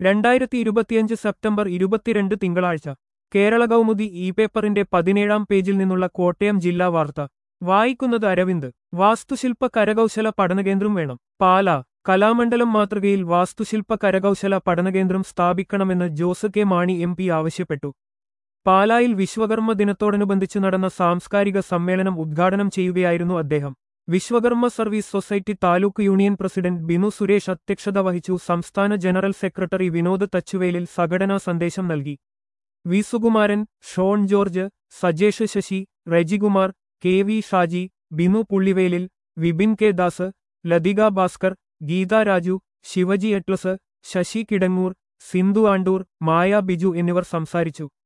രണ്ടായിരത്തി ഇരുപത്തിയഞ്ച് സെപ്റ്റംബർ ഇരുപത്തിരണ്ട് തിങ്കളാഴ്ച കേരള കൗമുദി ഇ പേപ്പറിന്റെ പതിനേഴാം പേജിൽ നിന്നുള്ള കോട്ടയം ജില്ലാ വാർത്ത വായിക്കുന്നത് അരവിന്ദ് വാസ്തുശില്പ കരകൗശല പഠനകേന്ദ്രം വേണം പാല കലാമണ്ഡലം മാതൃകയിൽ വാസ്തുശില്പ കരകൗശല പഠനകേന്ദ്രം സ്ഥാപിക്കണമെന്ന് Jose K Mani M P ആവശ്യപ്പെട്ടു പാലായിൽ വിശ്വകർമ്മ ദിനത്തോടനുബന്ധിച്ച് നടന്ന സാംസ്കാരിക സമ്മേളനം ഉദ്ഘാടനം ചെയ്യുകയായിരുന്നു അദ്ദേഹം Vishwakarma service society taluk union president Binu Suresh അധ്യക്ഷത വഹിച്ചു സംസ്ഥാന ജനറൽ സെക്രട്ടറി വിനോദ് തച്ചുവേലിൽ സംഘടനാ സന്ദേശം നൽകി V Sukumaran Shone George Sajesh Sasi Rejikumar K V Shaji Binu Pullivelil Vipin K Das Lathika Bhaskar Geetha Raju Shivaji എട്ലസ് ശശി കിടങ്ങൂർ സിന്ധു ആണ്ടൂർ മായ ബിജു എന്നിവർ സംസാരിച്ചു